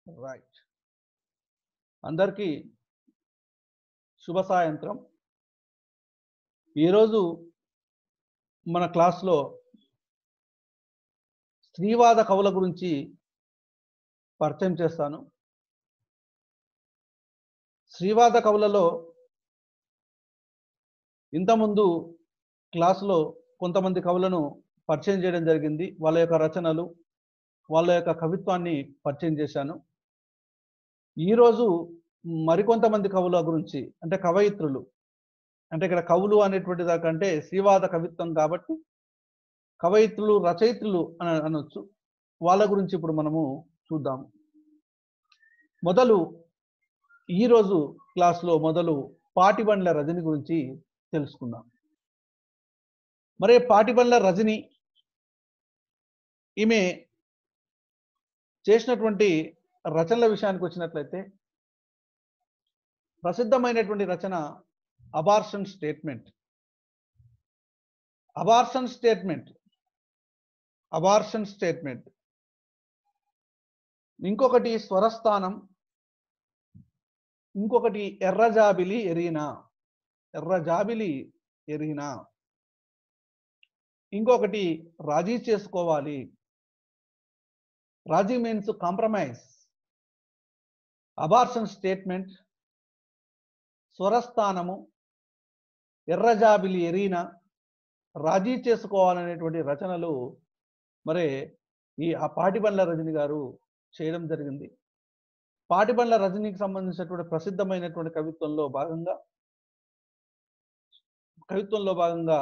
Right అందరికీ శుభ సాయంత్రం ఈరోజు మన క్లాస్లో స్త్రీవాద కవుల గురించి పరిచయం చేస్తాను స్త్రీవాద కవులలో ఇంతకుముందు క్లాసులో కొంతమంది కవులను పరిచయం చేయడం జరిగింది వాళ్ళ యొక్క రచనలు వాళ్ళ యొక్క కవిత్వాన్ని పరిచయం చేశాను ఈరోజు మరికొంతమంది కవుల గురించి అంటే కవయిత్రులు అంటే ఇక్కడ కవులు అనేటువంటి దాకంటే శ్రీవాద కవిత్వం కాబట్టి కవయిత్రులు రచయిత్రులు అని అనొచ్చు వాళ్ళ గురించి ఇప్పుడు మనము చూద్దాము మొదలు ఈరోజు క్లాస్లో మొదలు పాటిబండ్ల రజని గురించి తెలుసుకుందాం మరి పాటిబండ్ల రజని ఈమె చేసినటువంటి రచనల విషయానికి వచ్చినట్లయితే ప్రసిద్ధమైనటువంటి రచన abortion statement abortion statement abortion statement ఇంకొకటి స్వరస్థానం ఇంకొకటి ఎర్రజాబిలి ఎరీనా ఎర్రజాబిలి ఎరీనా ఇంకొకటి రాజీ చేసుకోవాలి రాజీ మీన్స్ కాంప్రమైజ్ అబార్షన్ స్టేట్మెంట్ స్వరస్థానము ఎర్రజాబిలి ఎరీనా రాజీ చేసుకోవాలనేటువంటి రచనలు మరి ఈ ఆ పాటిబండ్ల రజని గారు చేయడం జరిగింది పాటిబండ్ల రజనీకి సంబంధించినటువంటి ప్రసిద్ధమైనటువంటి కవిత్వంలో భాగంగా కవిత్వంలో భాగంగా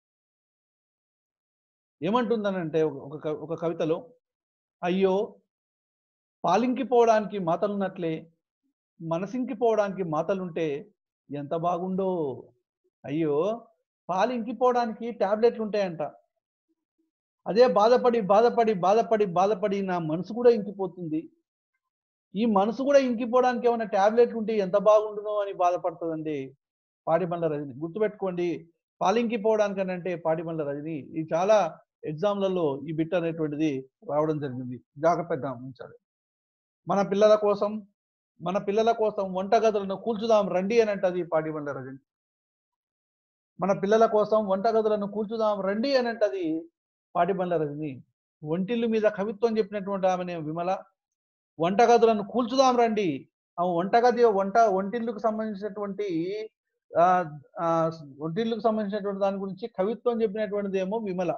ఏమంటుందనంటే ఒక ఒక కవితలో అయ్యో పాలింకిపోవడానికి మాతలున్నట్లే మనసింకిపోవడానికి మాతలుంటే ఎంత బాగుండో అయ్యో పాలు ఇంకిపోవడానికి ట్యాబ్లెట్లు ఉంటాయంట అదే బాధపడి బాధపడి బాధపడి బాధపడి నా మనసు కూడా ఇంకిపోతుంది ఈ మనసు కూడా ఇంకిపోవడానికి ఏమైనా ట్యాబ్లెట్లు ఉంటే ఎంత బాగుండునో అని బాధపడుతుందండి పాడిబండ్ల రజని గుర్తుపెట్టుకోండి పాలింకిపోవడానికి అని అంటే పాడిబండ్ల రజని ఇది చాలా ఎగ్జామ్లలో ఈ బిట్ అనేటువంటిది రావడం జరిగింది జాగ్రత్తగా గమనించాలి మన పిల్లల కోసం మన పిల్లల కోసం వంటగదులను కూల్చుదాం రండి అని అంటది పాటిబండ్ల రజని మన పిల్లల కోసం వంటగదులను కూల్చుదాం రండి అని అంటది పాటిబండ్ల రజని ఒంటిల్లు మీద కవిత్వం చెప్పినటువంటి ఆమె విమల వంటగదులను కూల్చుదాం రండి ఆ వంటగది వంట ఒంటిల్లుకు సంబంధించినటువంటి ఒంటిల్లుకు సంబంధించినటువంటి దాని గురించి కవిత్వం చెప్పినటువంటిది ఏమో విమల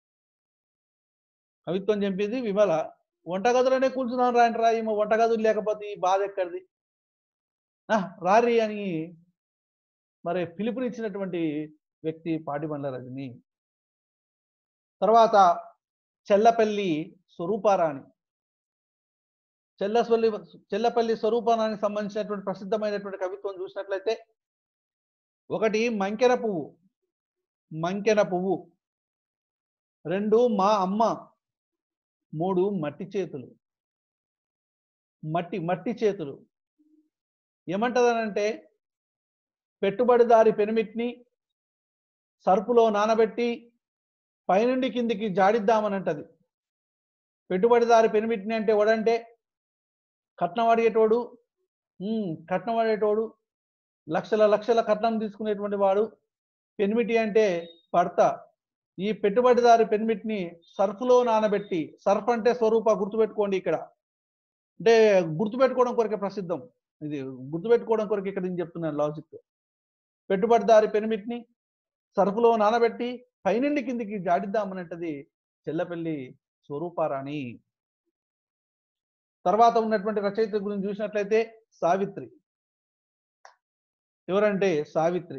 కవిత్వం చెప్పింది విమల వంటగదులనే కూర్చున్నాం రాండి రా ఏమో వంటగదులు లేకపోతే ఈ బాధ ఎక్కడిది రారి అని మరి పిలుపునిచ్చినటువంటి వ్యక్తి పాటిబండ్ల రజని తర్వాత చెల్లపల్లి స్వరూపారాణి చెల్లపల్లి చెల్లపల్లి స్వరూపారానికి సంబంధించినటువంటి ప్రసిద్ధమైనటువంటి కవిత్వం చూసినట్లయితే ఒకటి మంకెన పువ్వు మంకెన పువ్వు రెండు మా అమ్మ మూడు మట్టి చేతులు మట్టి మట్టి చేతులు ఏమంటదనంటే పెట్టుబడిదారి పెనిమిట్ని సరుపులో నానబెట్టి పైనుండి కిందికి జాడిద్దామనంటది పెట్టుబడిదారి పెనిమిట్ని అంటే వడంటే కట్నం అడిగేటోడు కట్నం అడిగేటోడు లక్షల లక్షల కట్నం తీసుకునేటువంటి వాడు పెనిమిటి అంటే భర్త ఈ పెట్టుబడిదారి పెనిమిట్ని సర్ఫ్లో నానబెట్టి సర్ఫ్ అంటే స్వరూప గుర్తుపెట్టుకోండి ఇక్కడ అంటే గుర్తుపెట్టుకోవడం కొరకే ప్రసిద్ధం ఇది గుర్తుపెట్టుకోవడం కొరకు ఇక్కడ నేను చెప్తున్నాను లాజిక్ పెట్టుబడిదారి పెనిమిట్ని సర్ఫ్లో నానబెట్టి పైనుండి కిందికి జాడిద్దామనంటది చెల్లపల్లి స్వరూపారాణి తర్వాత ఉన్నటువంటి రచయిత గురించి చూసినట్లయితే సావిత్రి ఎవరంటే సావిత్రి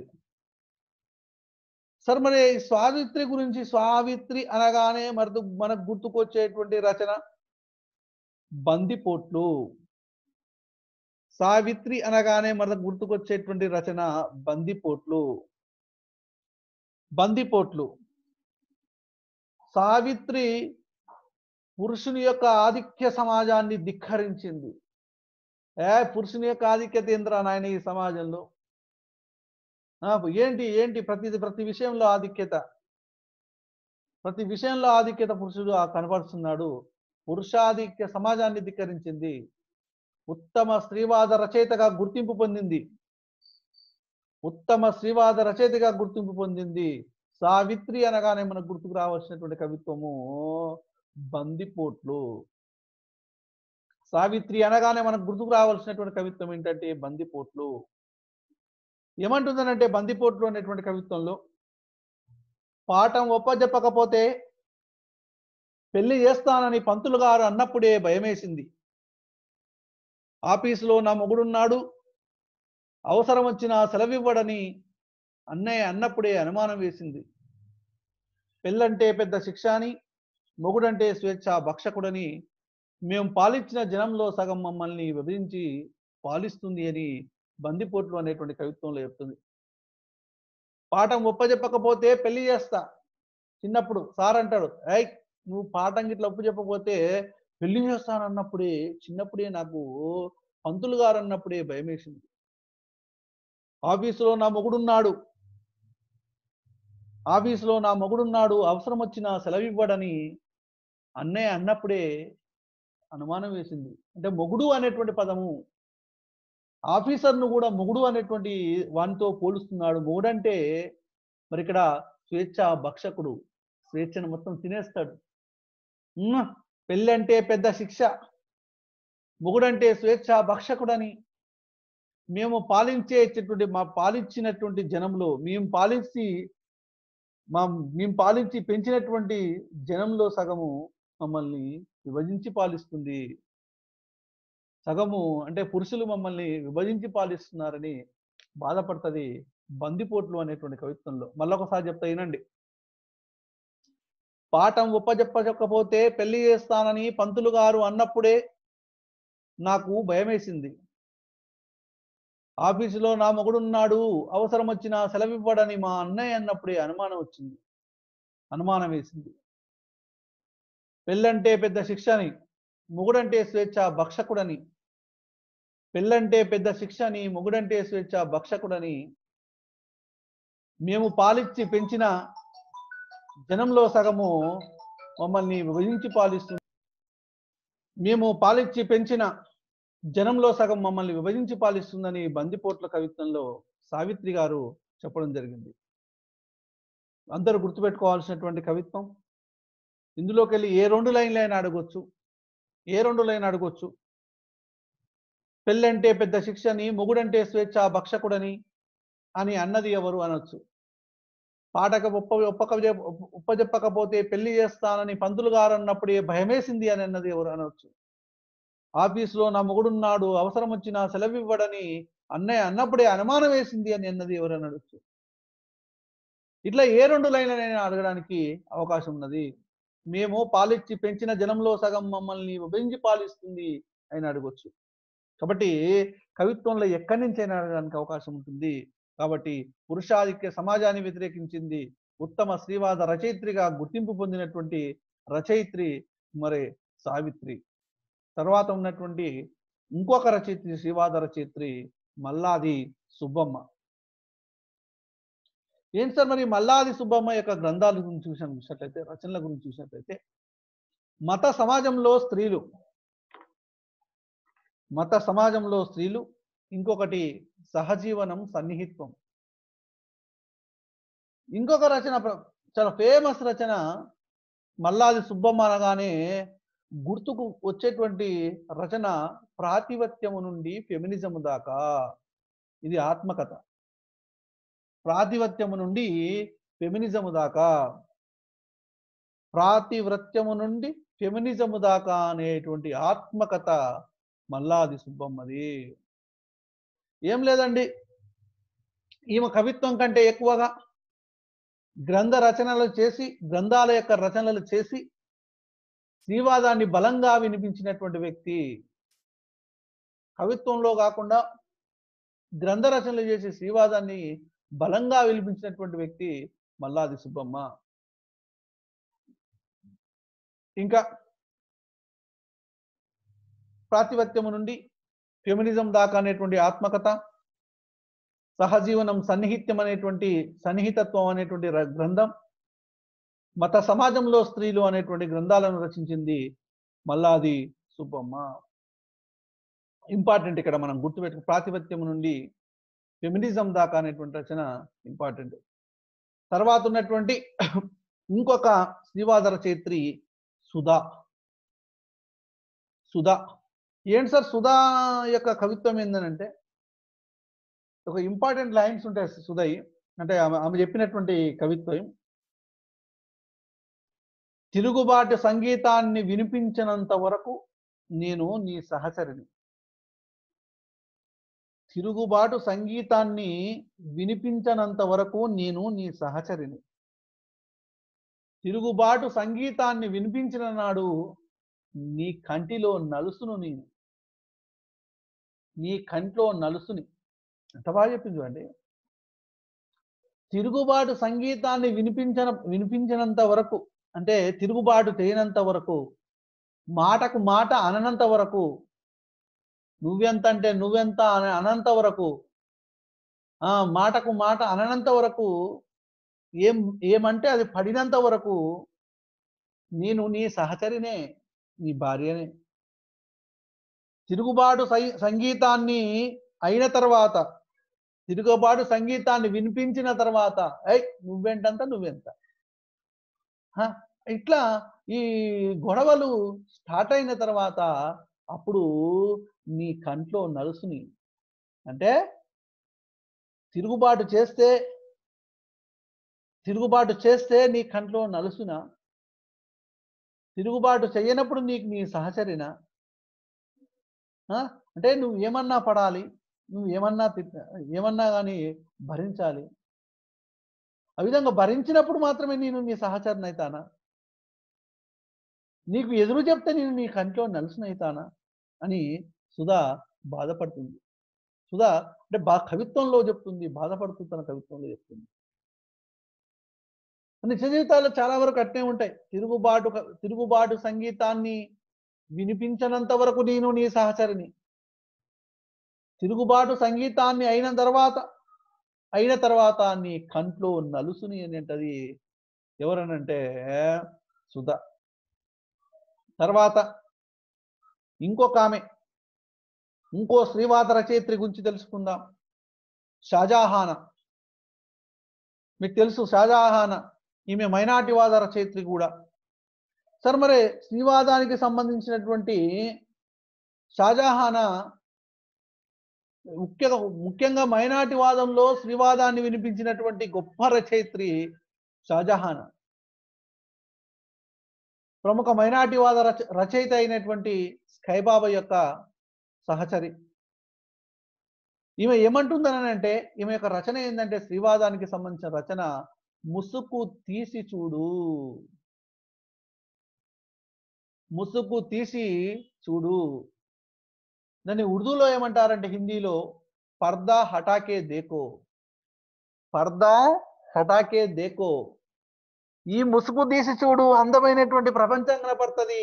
సార్ మరి సావిత్రి గురించి సావిత్రి అనగానే మరి మనకు గుర్తుకొచ్చేటువంటి రచన బందిపోట్లు సావిత్రి అనగానే మనకు గుర్తుకొచ్చేటువంటి రచన బందిపోట్లు బందిపోట్లు సావిత్రి పురుషుని యొక్క ఆధిక్య సమాజాన్ని ధిక్కరించింది ఏ పురుషుని యొక్క ఆధిక్యత ఏంద్రా నాయన ఈ సమాజంలో ఏంటి ఏంటి ప్రతి ప్రతి విషయంలో ఆధిక్యత ప్రతి విషయంలో ఆధిక్యత పురుషుడు కనపడుతున్నాడు పురుషాధిక్య సమాజాన్ని ధిక్కరించింది ఉత్తమ స్త్రీవాద రచయితగా గుర్తింపు పొందింది ఉత్తమ స్త్రీవాద రచయితగా గుర్తింపు పొందింది సావిత్రి అనగానే మనకు గుర్తుకు రావాల్సినటువంటి కవిత్వము బందిపోట్లు సావిత్రి అనగానే మనకు గుర్తుకు రావాల్సినటువంటి కవిత్వం ఏంటంటే బందిపోట్లు ఏమంటుందనంటే బందిపోట్లు అనేటువంటి కవిత్వంలో పాఠం ఒప్పజెప్పకపోతే పెళ్లి చేస్తానని పంతులు గారు అన్నప్పుడే భయమేసింది ఆఫీసులో నా మొగుడున్నాడు అవసరం వచ్చినా సెలవివ్వడని అన్నయ్య అన్నప్పుడే అనుమానం వేసింది పెళ్ళంటే పెద్ద శిక్ష అని మొగుడంటే స్వేచ్ఛ భక్షకుడని మేము పాలించిన జనంలో సగం మమ్మల్ని విభజించి పాలిస్తుంది అని బందిపోట్లు అనేటువంటి కవిత్వంలో చెప్తుంది పాఠం ఒప్పజెప్పకపోతే పెళ్లి చేస్తా చిన్నప్పుడు సార్ అంటాడు ఐ నువ్వు పాఠం గిట్ల ఒప్పు చెప్పకపోతే పెళ్లి చేస్తానన్నప్పుడే చిన్నప్పుడే నాకు పంతులు గారు అన్నప్పుడే భయం వేసింది ఆఫీసులో నా మొగుడున్నాడు ఆఫీసులో నా మొగుడున్నాడు అవసరం వచ్చినా సెలవు ఇవ్వడని అన్నయ్య అన్నప్పుడే అనుమానం వేసింది అంటే మొగుడు అనేటువంటి పదము ఆఫీసర్ను కూడా మొగుడు అనేటువంటి వానితో పోలుస్తున్నాడు మొగుడంటే మరి ఇక్కడ స్వేచ్ఛ భక్షకుడు స్వేచ్ఛను మొత్తం తినేస్తాడు ఉమ్మ, పెళ్ళంటే పెద్ద శిక్ష మొగుడంటే స్వేచ్ఛ భక్షకుడని మేము పాలించేటటువంటి మా పాలించినటువంటి జనంలో మేము పాలించి మా మేము పాలించి పెంచినటువంటి జనంలో సగము మమ్మల్ని విభజించి పాలిస్తుంది సగము అంటే పురుషులు మమ్మల్ని విభజించి పాలిస్తున్నారని బాధపడుతుంది బందిపోట్లు అనేటువంటి కవిత్వంలో మళ్ళొకసారి చెప్తా వినండి పాఠం ఉపజెప్పకపోతే పెళ్లి చేస్తానని పంతులు గారు అన్నప్పుడే నాకు భయమేసింది ఆఫీసులో నా మొగుడున్నాడు అవసరం వచ్చినా సెలవివ్వడని మా అన్నయ్య అన్నప్పుడే అనుమానం వచ్చింది అనుమానం వేసింది పెళ్ళంటే పెద్ద శిక్ష అని మొగుడంటే స్వేచ్ఛ భక్షకుడని పెళ్ళంటే పెద్ద శిక్ష అని మొగుడంటే స్వేచ్ఛ భక్షకుడని మేము పాలిచ్చి పెంచిన జనంలో సగము మమ్మల్ని విభజించి పాలిస్తుంది మేము పాలిచ్చి పెంచిన జనంలో సగం మమ్మల్ని విభజించి పాలిస్తుందని బందిపోట్ల కవిత్వంలో సావిత్రి గారు చెప్పడం జరిగింది అందరూ గుర్తుపెట్టుకోవాల్సినటువంటి కవిత్వం ఇందులోకి వెళ్ళి ఏ రెండు లైన్లు అయినా అడగొచ్చు ఏ రెండు లైన్ అడగొచ్చు పెళ్ళంటే పెద్ద శిక్షని మొగుడంటే స్వేచ్ఛ భక్షకుడని అని అన్నది ఎవరు అనొచ్చు పాటక ఒప్ప ఒప్పక ఉప్పజెప్పకపోతే పెళ్లి చేస్తానని పంతులు గారు అన్నప్పుడే భయమేసింది అని అన్నది ఎవరు అనొచ్చు ఆఫీసులో నా మొగుడున్నాడు అవసరం వచ్చినా సెలవు ఇవ్వడని అన్నయ్య అన్నప్పుడే అనుమానం వేసింది అని అన్నది ఎవరు అనొచ్చు ఇట్లా ఏ రెండు లైన్లనైనా అడగడానికి అవకాశం ఉన్నది మేము పాలిచ్చి పెంచిన జనంలో సగం మమ్మల్ని విభజించి పాలిస్తుంది అని అడగొచ్చు కాబట్టి కవిత్వంలో ఎక్కడి నుంచి అయినా అడగడానికి అవకాశం ఉంటుంది కాబట్టి పురుషాధిక్య సమాజాన్ని వ్యతిరేకించింది ఉత్తమ శ్రీవాద రచయిత్రిగా గుర్తింపు పొందినటువంటి రచయిత్రి మరి సావిత్రి తర్వాత ఉన్నటువంటి ఇంకొక రచయిత్రి శ్రీవాద రచయిత్రి మల్లాది సుబ్బమ్మ ఏం సార్ మరి మల్లాది సుబ్బమ్మ యొక్క గ్రంథాల గురించి చూసాను చూసినట్లయితే రచనల గురించి చూసినట్లయితే మత సమాజంలో స్త్రీలు మత సమాజంలో స్త్రీలు ఇంకొకటి సహజీవనం సన్నిహిత్వం ఇంకొక రచన ప్ర- చాలా ఫేమస్ రచన మల్లాది సుబ్బమ్మ అనగానే గుర్తుకు వచ్చేటువంటి రచన ప్రాతిపత్యము నుండి ఫెమినిజం దాకా ఇది ఆత్మకథ ప్రాతిపత్యము నుండి ఫెమినిజము దాకా ప్రాతివ్రత్యము నుండి ఫెమినిజము దాకా అనేటువంటి ఆత్మకథ మల్లాది సుబ్బమ్మది ఏం లేదండి ఈమె కవిత్వం కంటే ఎక్కువగా గ్రంథ రచనలు చేసి గ్రంథాల యొక్క రచనలు చేసి శ్రీవాదాన్ని బలంగా వినిపించినటువంటి వ్యక్తి కవిత్వంలో కాకుండా గ్రంథ రచనలు చేసి శ్రీవాదాన్ని బలంగా వినిపించినటువంటి వ్యక్తి మల్లాది సుబ్బమ్మ ఇంకా ప్రాతిపత్యము నుండి ఫెమినిజం దాకా అనేటువంటి ఆత్మకథ సహజీవనం సన్నిహిత్యం అనేటువంటి సన్నిహితత్వం అనేటువంటి ర- గ్రంథం మత సమాజంలో స్త్రీలు అనేటువంటి గ్రంథాలను రచించింది మల్లాది సుబ్బమ్మ ఇంపార్టెంట్ ఇక్కడ మనం గుర్తుపెట్టుకు ప్రాతిపత్యం నుండి ఫెమినిజం దాకా అనేటువంటి రచన ఇంపార్టెంట్ తర్వాత ఉన్నటువంటి ఇంకొక శ్రీవాద రచయిత్రి సుధా సుధా ఏంటి సార్ సుధా యొక్క కవిత్వం ఏంటంటే ఒక ఇంపార్టెంట్ లైన్స్ ఉంటాయి సుధయ్ అంటే ఆమె ఆమె చెప్పినటువంటి కవిత్వం తిరుగుబాటు సంగీతాన్ని వినిపించినంత వరకు నేను నీ సహచరిని తిరుగుబాటు సంగీతాన్ని వినిపించనంత వరకు నేను నీ సహచరిని తిరుగుబాటు సంగీతాన్ని వినిపించిన నాడు నీ కంటిలో నలుసును నేను నీ కంట్లో నలుసుని ఎంత బాగా చెప్పింది చూడండి తిరుగుబాటు సంగీతాన్ని వినిపించిన వినిపించినంత వరకు అంటే తిరుగుబాటు చేయనంత వరకు మాటకు మాట అననంత వరకు నువ్వెంత అంటే నువ్వెంత అని అనంత వరకు ఆ మాటకు మాట అననంత వరకు ఏం ఏమంటే అది పడినంత వరకు నేను నీ సహచరినే నీ భార్యనే తిరుగుబాటు సై- సంగీతాన్ని అయిన తర్వాత తిరుగుబాటు సంగీతాన్ని వినిపించిన తర్వాత ఐ నువ్వెంటంత నువ్వెంత హ, ఇట్లా ఈ గొడవలు స్టార్ట్ అయిన తర్వాత అప్పుడు నీ కంట్లో నలుసుని అంటే తిరుగుబాటు చేస్తే తిరుగుబాటు చేస్తే నీ కంట్లో నలుసున తిరుగుబాటు చేయనప్పుడు నీకు నీ సహచరిన ఆ? అంటే నువ్వు ఏమన్నా పడాలి నువ్వు ఏమన్నా తిట్ట- ఏమన్నా కానీ భరించాలి ఆ విధంగా భరించినప్పుడు మాత్రమే నేను నీ సహచరణ అవుతానా నీకు ఎదురు చెప్తే నేను నీ కంట్లో నలుసునైతానా అని సుధా బాధపడుతుంది సుధా అంటే బా కవిత్వంలో చెప్తుంది బాధపడుతూ తన కవిత్వంలో చెప్తుంది నిజ జీవితాల్లో చాలా వరకు అట్నే ఉంటాయి తిరుగుబాటు క- తిరుగుబాటు సంగీతాన్ని వినిపించనంత వరకు నేను నీ సహచరిని తిరుగుబాటు సంగీతాన్ని అయిన తర్వాత అయిన తర్వాత నీ కంట్లో నలుసుని అనేటది ఎవరనంటే సుధ తర్వాత ఇంకొక ఆమె ఇంకో శ్రీవాత రచయిత్రి గురించి తెలుసుకుందాం షాజహాన మీకు తెలుసు షాజహాన ఈమె మైనాటివాద రచయిత్రి కూడా సార్ మరి శ్రీవాదానికి సంబంధించినటువంటి షాజహాన ముఖ్య ముఖ్యంగా మైనాటివాదంలో శ్రీవాదాన్ని వినిపించినటువంటి గొప్ప రచయిత్రి షాజహాన ప్రముఖ మైనాటివాద రచ రచయిత అయినటువంటి స్కైబాబా యొక్క సహచరి ఈమె ఏమంటుందని అంటే ఈమె యొక్క రచన ఏంటంటే శ్రీవాదానికి సంబంధించిన రచన ముసుగు తీసి చూడు ముసుగు తీసి చూడు దాన్ని ఉర్దూలో ఏమంటారంటే హిందీలో పర్దా హటాకే దేకో పర్దా హటాకే దేకో ఈ ముసుగు తీసి చూడు అందమైనటువంటి ప్రపంచం కనపడుతుంది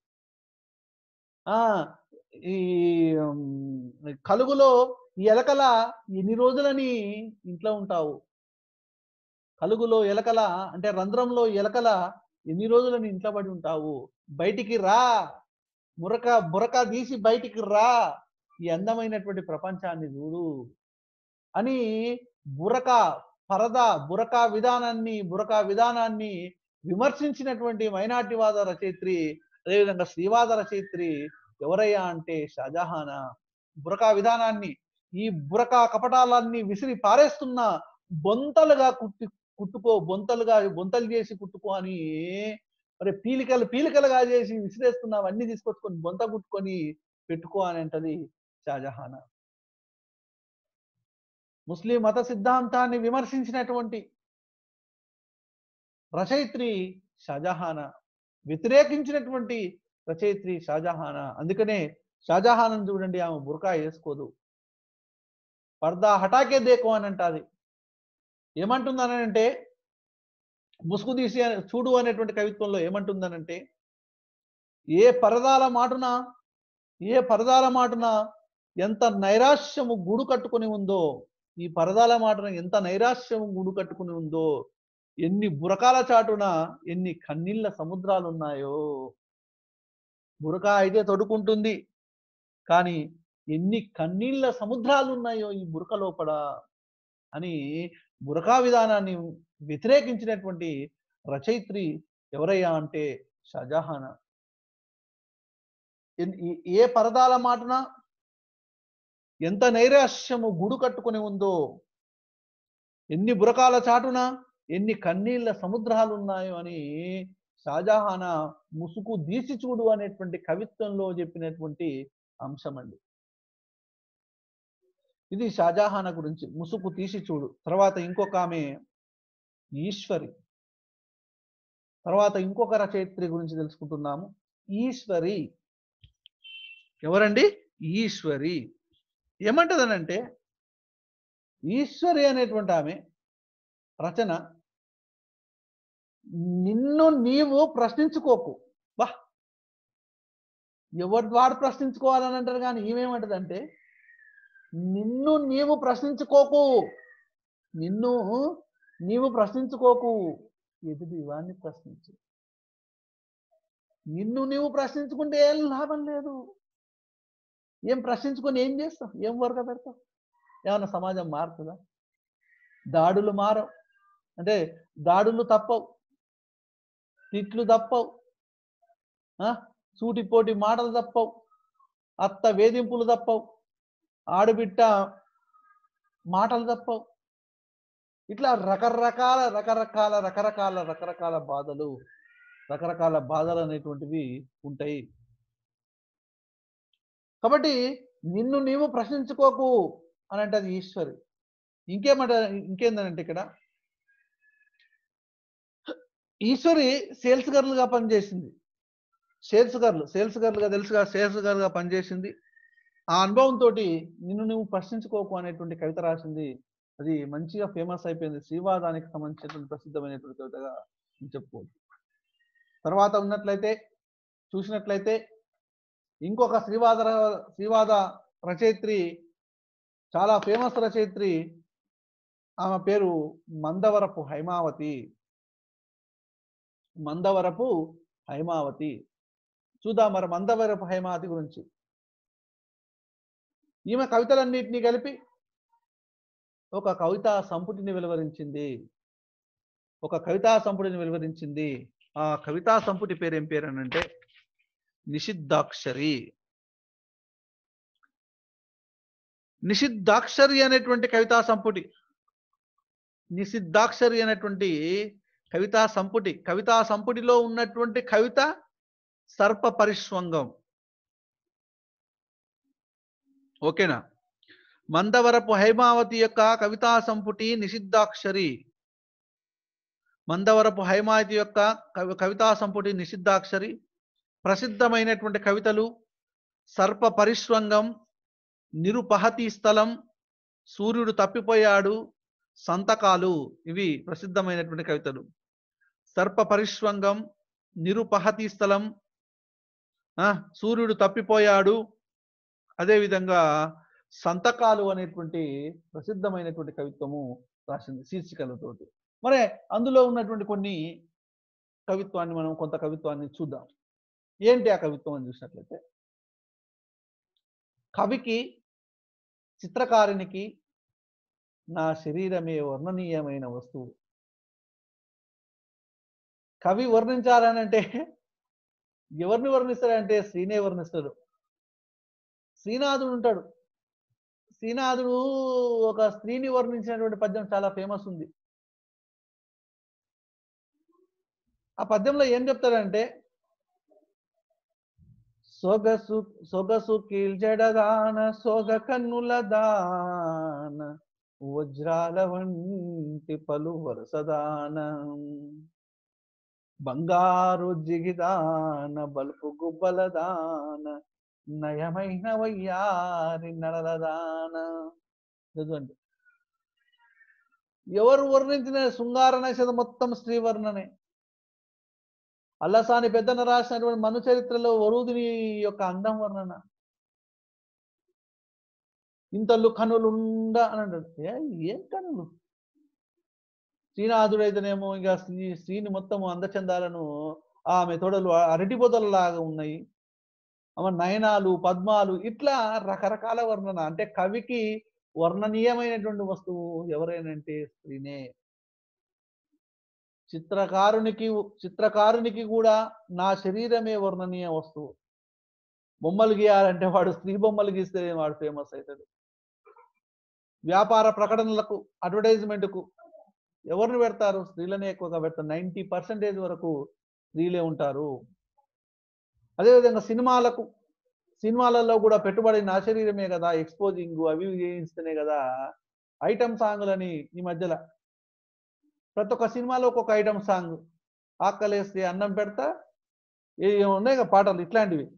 ఆ ఈ ఉమ్, కలుగులో ఈ ఎలకల ఎన్ని రోజులని ఇంట్లో ఉంటావు కలుగులో ఎలకల అంటే రంధ్రంలో ఎలకల ఎన్ని రోజులని ఇంట్లో పడి ఉంటావు బయటికి రా మురక బురక తీసి బయటికి రా ఈ అందమైనటువంటి ప్రపంచాన్ని చూడు అని బురక పరద బురక విధానాన్ని బురక విధానాన్ని విమర్శించినటువంటి మైనార్టీవాద రచయిత్రి అదేవిధంగా శ్రీవాద రచయిత్రి ఎవరయ్యా అంటే షాజహానా బురకా విధానాన్ని ఈ బురకా కపటాలన్నీ విసిరి పారేస్తున్న బొంతలుగా కుట్టి కుట్టుకో బొంతలుగా బొంతలు చేసి కుట్టుకో అని మరి పీలికలు పీలికలుగా చేసి విసిరేస్తున్నావు అన్ని తీసుకొచ్చుకొని బొంత కుట్టుకొని పెట్టుకో అని అంటది షాజహానా ముస్లిం మత సిద్ధాంతాన్ని విమర్శించినటువంటి రచయిత్రి షాజహానా వ్యతిరేకించినటువంటి రచయిత్రి షాజహానా అందుకనే షాజహానం చూడండి ఆమె బురకా వేసుకోదు పర్దా హటాకే దేకో అని అంటాది ఏమంటుందనంటే ముసుగు తీసి అనే- చూడు అనేటువంటి కవిత్వంలో ఏమంటుందనంటే ఏ పరదాల మాటున ఏ పరదాల మాటున ఎంత నైరాశ్యము గూడు కట్టుకుని ఉందో ఈ పరదాల మాటన ఎంత నైరాశ్యము గూడు కట్టుకుని ఉందో ఎన్ని బురకాల చాటున ఎన్ని కన్నీళ్ళ సముద్రాలు ఉన్నాయో బురక అయితే తొడుకుంటుంది కానీ ఎన్ని కన్నీళ్ళ సముద్రాలు ఉన్నాయో ఈ బురక లోపల అని బురకా విధానాన్ని వ్యతిరేకించినటువంటి రచయిత్రి ఎవరయ్యా అంటే షాజహానా ఎన్- ఈ- ఏ పరదాల మాటన ఎంత నైరాశ్యము గూడు కట్టుకుని ఉందో ఎన్ని బురకాల చాటున ఎన్ని కన్నీళ్ళ సముద్రాలు ఉన్నాయో అని షాజహానా ముసుగు దీసి చూడు అనేటువంటి కవిత్వంలో చెప్పినటువంటి అంశం అండి ఇది షాజహానా గురించి ముసుగు తీసి చూడు తర్వాత ఇంకొక ఆమె ఈశ్వరి తర్వాత ఇంకొక రచయిత్రి గురించి తెలుసుకుంటున్నాము ఈశ్వరి ఎవరండి ఈశ్వరి ఏమంటదనంటే ఈశ్వరి అనేటువంటి ఆమె రచన నిన్ను నీవు ప్రశ్నించుకోకు బా ఎవరి వాడు ప్రశ్నించుకోవాలని అంటారు కానీ ఈమెమంటదంటే నిన్ను నీవు ప్రశ్నించుకోకు నిన్ను నీవు ప్రశ్నించుకోకు ఎదుటి వాడిని ప్రశ్నించు నిన్ను నీవు ప్రశ్నించుకుంటే ఏం లాభం లేదు ఏం ప్రశ్నించుకొని ఏం చేస్తావు ఏం వర్గ పెడతావు ఏమన్నా సమాజం మారుతుందా దాడులు మారవు అంటే దాడులు తప్పవు తిట్లు తప్పవు ఆ? సూటిపోటి మాటలు తప్పవు అత్త వేధింపులు తప్పవు ఆడబిట్ట మాటలు తప్పవు ఇట్లా రకరకాల రకరకాల రకరకాల రకరకాల బాధలు రకరకాల బాధలు అనేటువంటివి ఉంటాయి కాబట్టి నిన్ను నీవు ప్రశ్నించుకోకు అని అంటే అది ఈశ్వరి ఇంకేమంట ఇంకేందనంటే ఇక్కడ ఈశ్వరి సేల్స్ గర్ల్గా పనిచేసింది సేల్స్ గర్ల్ సేల్స్ గర్ల్గా తెలుసుగా సేల్స్ గర్ల్గా పనిచేసింది ఆ అనుభవంతో నిన్ను నువ్వు ప్రశ్నించుకోకు అనేటువంటి కవిత రాసింది అది మంచిగా ఫేమస్ అయిపోయింది శ్రీవాదానికి సంబంధించినటువంటి ప్రసిద్ధమైనటువంటి కవితగా మనం చెప్పుకోవచ్చు తర్వాత ఉన్నట్లయితే చూసినట్లయితే ఇంకొక శ్రీవాద ర- శ్రీవాద రచయిత్రి చాలా ఫేమస్ రచయిత్రి ఆమె పేరు మందవరపు హైమావతి మందవరపు హైమావతి చూద్దాం మరి మందవరపు హైమావతి గురించి ఈమె కవితలన్నింటినీ కలిపి ఒక కవితా సంపుటిని వెలువరించింది ఒక కవితా సంపుటిని వెలువరించింది ఆ కవితా సంపుటి పేరు ఏం పేరు అని అంటే నిషిద్ధాక్షరి నిషిద్ధాక్షరి అనేటువంటి కవితా సంపుటి నిషిద్ధాక్షరి అనేటువంటి కవితా సంపుటి కవితా సంపుటిలో ఉన్నటువంటి కవిత సర్ప పరిష్వంగం ఓకేనా మందవరపు హైమావతి యొక్క కవితా సంపుటి నిషిద్ధాక్షరి మందవరపు హైమావతి యొక్క కవి- కవితా సంపుటి నిషిద్ధాక్షరి ప్రసిద్ధమైనటువంటి కవితలు సర్ప పరిష్వంగం నిరుపహతి స్థలం సూర్యుడు తప్పిపోయాడు సంతకాలు ఇవి ప్రసిద్ధమైనటువంటి కవితలు సర్ప పరిష్వంగం నిరుపహతి స్థలం ఆ, సూర్యుడు తప్పిపోయాడు అదేవిధంగా సంతకాలు అనేటువంటి ప్రసిద్ధమైనటువంటి కవిత్వము రాసింది శీర్షికలతోటి మరి అందులో ఉన్నటువంటి కొన్ని కవిత్వాన్ని మనం కొంత కవిత్వాన్ని చూద్దాం ఏంటి ఆ కవిత్వం అని చూసినట్లయితే కవికి చిత్రకారునికి నా శరీరమే వర్ణనీయమైన వస్తువు కవి వర్ణించాలని అంటే ఎవరిని వర్ణిస్తాడంటే శ్రీనే వర్ణిస్తాడు శ్రీనాథుడు ఉంటాడు శ్రీనాథుడు ఒక స్త్రీని వర్ణించినటువంటి పద్యం చాలా ఫేమస్ ఉంది ఆ పద్యంలో ఏం చెప్తాడంటే సొగసు సొగసు కీల్చెడదాన సొగ కన్నుల దాన వజ్రాల వంటి పలు వరుసదాన బంగారు జిగిదాన బల్పు గుబ్బల దాన నయమైన వయ్యారి నడల దాన చదవండి ఎవరు వర్ణించిన శృంగార నైషధ మొత్తం శ్రీవర్ణనే అల్లసాని పెద్దన రాసినటువంటి మను చరిత్రలో వరుదిని యొక్క అందం వర్ణన ఇంతలు కనులుండ అని అంటాడు ఏ ఏం కనులు శ్రీనాథుడైతేనేమో ఇంకా శ్రీ శ్రీని మొత్తం అందచందాలను ఆమె తొడలు అరటి లాగా ఉన్నాయి అవ నయనాలు పద్మాలు ఇట్లా రకరకాల వర్ణన అంటే కవికి వర్ణనీయమైనటువంటి వస్తువు ఎవరైనంటే స్త్రీనే చిత్రకారునికి చిత్రకారునికి కూడా నా శరీరమే వర్ణనీయ వస్తువు బొమ్మలు గీయాలంటే వాడు స్త్రీ బొమ్మలు గీస్తే వాడు ఫేమస్ అవుతాడు వ్యాపార ప్రకటనలకు అడ్వర్టైజ్మెంట్కు ఎవరిని పెడతారు స్త్రీలనే ఎక్కువగా పెడతారు నైంటీ పర్సెంటేజ్ వరకు స్త్రీలే ఉంటారు అదేవిధంగా సినిమాలకు సినిమాలలో కూడా పెట్టుబడి నా శరీరమే కదా ఎక్స్పోజింగ్ అవి ఇవి చేయిస్తేనే కదా ఐటమ్ సాంగ్లని ఈ మధ్యలో ప్రతి ఒక్క సినిమాలో ఒక్కొక్క ఐటమ్ సాంగ్ ఆకలేస్తే అన్నం పెడతా ఏ ఉన్నాయి కదా పాటలు ఇట్లాంటివి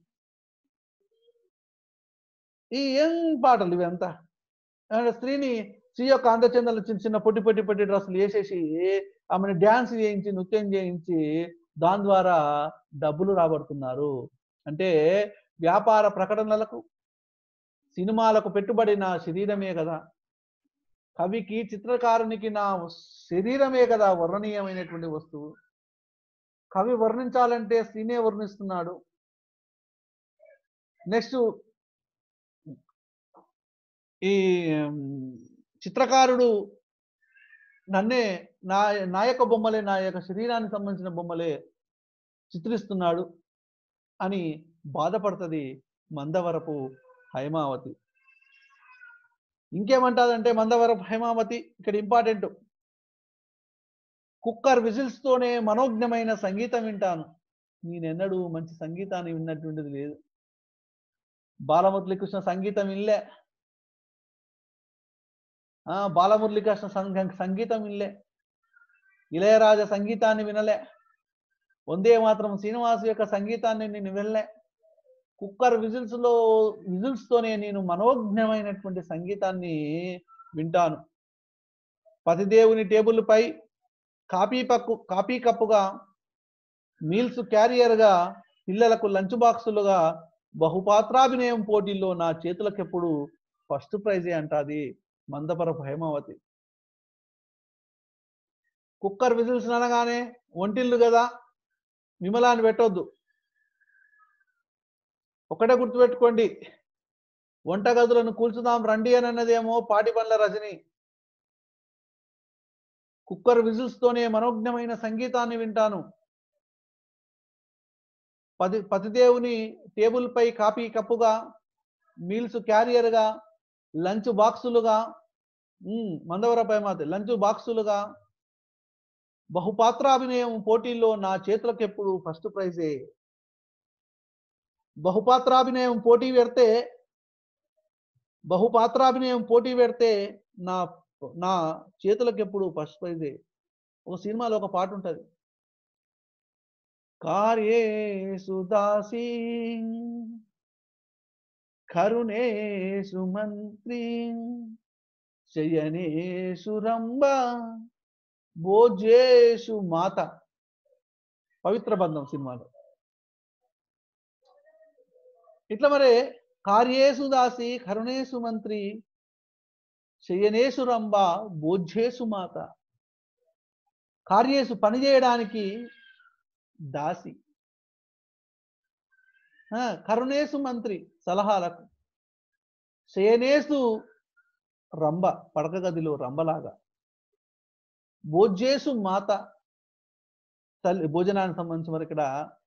ఈ ఏం పాటలు ఇవి అంతా అంటే స్త్రీని స్త్రీ యొక్క అందచందాలు చిన్న చిన్న పొట్టి పొట్టి పొట్టి డ్రెస్సులు వేసేసి ఆమెను డ్యాన్స్ చేయించి నృత్యం చేయించి దాని ద్వారా డబ్బులు రాబడుతున్నారు అంటే వ్యాపార ప్రకటనలకు సినిమాలకు పెట్టుబడి నా శరీరమే కదా కవికి చిత్రకారునికి నా శరీరమే కదా వర్ణనీయమైనటువంటి వస్తువు కవి వర్ణించాలంటే స్త్రీనే వర్ణిస్తున్నాడు నెక్స్ట్ ఈ ఉమ్, చిత్రకారుడు నన్నే నా నా యొక్క బొమ్మలే నా యొక్క శరీరానికి సంబంధించిన బొమ్మలే చిత్రిస్తున్నాడు అని బాధపడుతుంది మందవరపు హైమావతి ఇంకేమంటాదంటే మందవరపు హైమావతి ఇక్కడ ఇంపార్టెంట్ కుక్కర్ విజిల్స్ తోనే మనోజ్ఞమైన సంగీతం వింటాను నేనెన్నడూ మంచి సంగీతాన్ని విన్నటువంటిది లేదు బాలమురళీకృష్ణ సంగీతం వినలే ఆ బాలమురళీకృష్ణ సంగ సంగీతం వినలే ఇళయరాజా సంగీతాన్ని వినలే వందే మాత్రం శ్రీనివాస్ యొక్క సంగీతాన్ని నేను వినలే కుక్కర్ విజిల్స్ లో విజిల్స్ తోనే నేను మనోజ్ఞమైనటువంటి సంగీతాన్ని వింటాను పతిదేవుని టేబుల్ పై కాపీ పక్కు కాపీ కప్పుగా మీల్స్ క్యారియర్గా పిల్లలకు లంచ్ బాక్సులుగా బహుపాత్రాభినయం పోటీల్లో నా చేతులకెప్పుడు ఫస్ట్ ప్రైజే అంటాది మందపరపు హేమావతి కుక్కర్ విజిల్స్ అనగానే ఒంటిల్లు కదా విమలాన్ని పెట్టొద్దు ఒకటే గుర్తుపెట్టుకోండి వంటగదులను కూల్చుదాం రండి అని అన్నదేమో పాటి పండ్ల రజని కుక్కర్ విజిల్స్ తోనే మనోజ్ఞమైన సంగీతాన్ని వింటాను పది పతిదేవుని టేబుల్ పై కాపీ కప్పుగా మీల్స్ క్యారియర్గా లంచ్ బాక్సులుగా ఉమ్, మందవరపై మాత లంచ్ బాక్సులుగా బహుపాత్రాభినయం పోటీల్లో నా చేతులకు ఎప్పుడు ఫస్ట్ ప్రైజే బహుపాత్రాభినయం పోటీ పెడితే బహుపాత్రాభినయం పోటీ పెడితే నా నా చేతులకు ఎప్పుడు ఫస్ట్ ప్రైజే ఒక సినిమాలో ఒక పాట ఉంటది కార్యేసు దాసీ కరుణేషు మంత్రి శయనేషు రంభ భోజేషు మాత పవిత్ర బంధం సినిమాలో ఇట్లా మరి కార్యేసు దాసి కరుణేషు మంత్రి శయనేషు రంభ భోజ్యేసు మాత కార్యేసు పని చేయడానికి దాసి ఆ, కరుణేసు మంత్రి సలహాలకు శయనేసు రంభ పడక గదిలో రంభలాగా భోజ్యేసు మాత తల్లి భోజనానికి సంబంధించి మరి ఇక్కడ